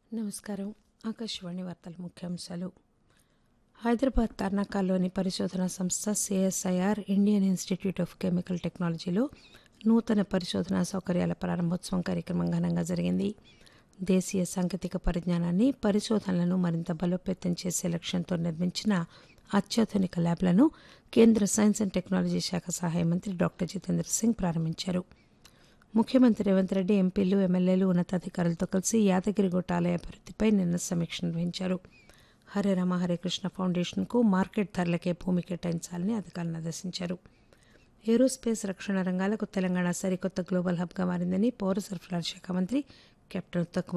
నమస్కారం ఆకాశవాణి వార్తల ముఖ్యాంశాలు హైదరాబాద్ తర్నాకాల్లోని పరిశోధనా సంస్థ CSIR Indian Institute of Chemical టెక్నాలజీలో నూతన పరిశోధనా సౌకర్యాల ప్రారంభోత్సవం కార్యక్రమం ఘనంగా జరిగింది దేశీయ సాంకేతిక పరిజ్ఞానాన్ని పరిశోధనలను మరింత బలోపేతం చేసే లక్ష్యంతో నిర్మించిన అత్యాధునిక ల్యాబ్లను కేంద్ర సైన్స్ అండ్ టెక్నాలజీ శాఖ సహాయ మంత్రి డాక్టర్ జితేంద్ర సింగ్ ప్రారంభించారు ముఖ్యమంత్రి రేవంత్ రెడ్డి ఎంపీలు ఎమ్మెల్యేలు ఉన్నతాధికారులతో కలిసి యాదగిరిగుట్ట ఆలయ అభివృద్దిపై నిన్న సమీక్ష నిర్వహించారు హరే రామ హరే కృష్ణ ఫౌండేషన్కు మార్కెట్ ధరలకే భూమి కేటాయించాలని అధికారులను ఆదేశించారు ఏరోస్పేస్ రక్షణ రంగాలకు తెలంగాణ సరికొత్త గ్లోబల్ హబ్గా మారిందని పౌర సరఫరాల శాఖ మంత్రి కెప్టెన్ ఉత్తమ్